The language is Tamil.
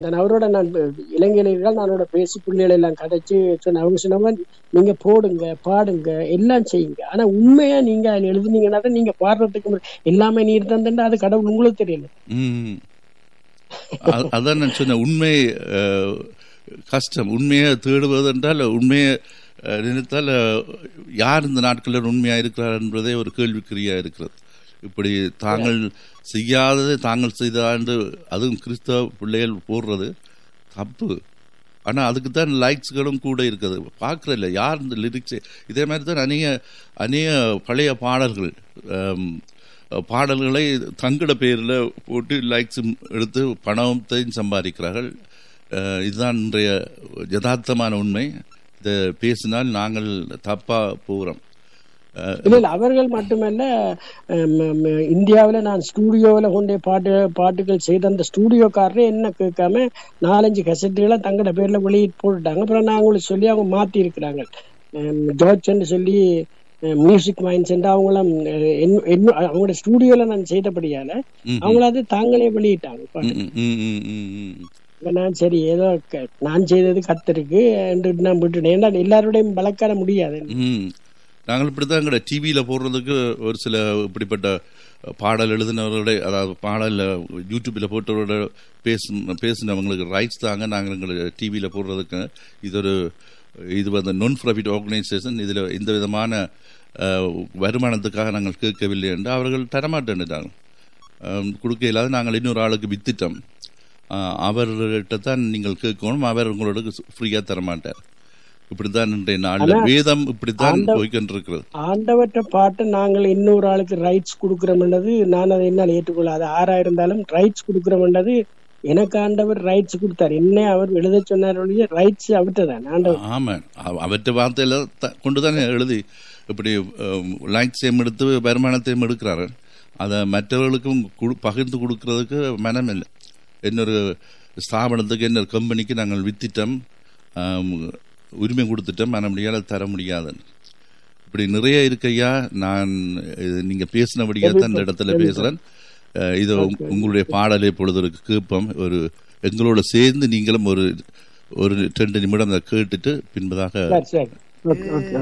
நான் அவரோட நான் இளைஞர்கள் நானோட பேசி பிள்ளைகளை எல்லாம் கதைச்சு சொன்ன அவங்க சொன்னவங்க நீங்க போடுங்க பாடுங்க எல்லாம் செய்யுங்க ஆனா உண்மையா நீங்க அதுல எழுதுனீங்கன்னா தான் நீங்க பாடுறதுக்கு மு- எல்லாமே நீர் தந்தா அது கடவுள் உங்களுக்கு தெரியல ம். அ- அதான் நான் சொன்னேன் உண்மை அஹ், கஷ்டம் உண்மையை தேடுவது என்றால் உண்மையை அஹ், நினைத்தால் அஹ், யார் இந்த நாட்களில் உண்மையா இருக்கிறார் என்பதே ஒரு கேள்விக்குறியா இருக்கிறது இப்படி தாங்கள் செய்யாததை தாங்கள் செய்தா என்று அதுவும் கிறிஸ்தவ பிள்ளைகள் போடுறது தப்பு ஆனா அதுக்கு தான் லைக்ஸ்களும் கூட இருக்குது பார்க்கற இல்ல யார் இந்த லிரிக்ஸ் இதே மாதிரி தான் அநேக அநேக பழைய பாடல்கள் ஆம், பாடல்களை தங்கட பேரில் போட்டு லைக்ஸ் எடுத்து பணத்தையும் சம்பாதிக்கிறார்கள் அஹ், இதுதான் இன்றைய யதார்த்தமான உண்மை இதை பேசினால் நாங்கள் தப்பா போகிறோம் இல்ல இல்ல அவர்கள் மட்டுமல்ல ஹம், ஹம், இந்தியாவுல நான் ஸ்டூடியோவில் கொண்டே பாட்டு பாட்டுகள் செய்த அந்த ஸ்டூடியோக்காரரே என்ன கேட்காம நாலஞ்சு கசட்டுகளை தங்கட பேர்ல வெளியிட்டு போட்டுட்டாங்க அப்புறம் நான் அவங்களுக்கு சொல்லி அவங்க மாத்தி இருக்கிறாங்க ஜார்ஜ்ன்னு சொல்லி மியூசிக் மைண்ட்ஸ் அவங்களாம் அஹ், என்ன- என்ன- அவங்களோட ஸ்டூடியோல நான் செய்தபடியால ம், அவங்கள அது தாங்களே வெளியிட்டாங்க பாட்டு. ம், ம், ம், ம், ம். இப்ப நான் சரி ஏதோ க- நான் செய்தது கத்திருக்கு என்று நான் விட்டுட்டேன் ஏன்னா எல்லாரோடையும் வளர்க்கார முடியாது ம். நாங்கள் இப்படிதான் எங்கட டிவியில போடுறதுக்கு ஒரு சில இப்படிப்பட்ட பாடல் எழுதினவர்களோட அதாவது பாடல் யூடியூப்ல போட்டவரோட பேசும் பேசினவங்களுக்கு ரைட்ஸ் தாங்க நாங்கள் எங்களை டிவியில போடுறதுக்கு இது ஒரு இது வந்து நான் ப்ராஃபிட் ஆர்கனைசேஷன் இதில் இந்த விதமான அஹ், வருமானத்துக்காக நாங்கள் கேட்கவில்லை என்று அவர்கள் தரமாட்டேன்ட்டாங்க கொடுக்க இல்லாத நாங்கள் இன்னொரு ஆளுக்கு வித்துட்டோம் அஹ், அவர்கிட்ட தான் நீங்கள் கேட்கணும் அவர் உங்களோட ஃப்ரீயாக தரமாட்டார் இப்படித்தான் இன்றைய நாளில் வேதம் இப்படித்தான் போய்கொண்டிருக்கிறது ஆண்டவற்ற பாட்டு நாங்கள் இன்னொரு ஆளுக்கு ரைட்ஸ் கொடுக்கிறோம்ன்றது நான் அதை என்னால் ஏற்றுக்கொள்ள அது ஆறா இருந்தாலும் ரைட்ஸ் கொடுக்கிறோம்ன்றது எனக்கு ஆண்டவர் ரைட்ஸ் கொடுத்தார் என்ன அவர் எழுத சொன்னார் ஒழிய ரைட்ஸ் அவர்கிட்ட தான் ஆண்டவர் ஆமாம் அவ- அவற்றை வார்த்தையில த- கொண்டுதானே எழுதி இப்படி லைக்ஸையும் எடுத்து வருமானத்தையும் எடுக்கிறாரு அதை மற்றவர்களுக்கும் குடு- பகிர்ந்து கொடுக்கறதுக்கு மனம் இல்லை இன்னொரு ஸ்தாபனத்துக்கு இன்னொரு கம்பெனிக்கு நாங்கள் வித்திட்டோம் ஆம், உரிமை கொடுத்துட்டோம் மன முடியாத தர முடியாதுன்னு இப்படி நிறைய இருக்கையா நான் இது நீங்க பேசினபடியா தான் இந்த இடத்துல பேசுறேன் அஹ், இது உங்க- உங்களுடைய பாடலை பொழுது ஒரு கேட்போம் ஒரு எங்களோட சேர்ந்து நீங்களும் ஒரு ஒரு ரெண்டு நிமிடம் அதை கேட்டுட்டு பின்பதாக சரி சரி ஓகே ஓகே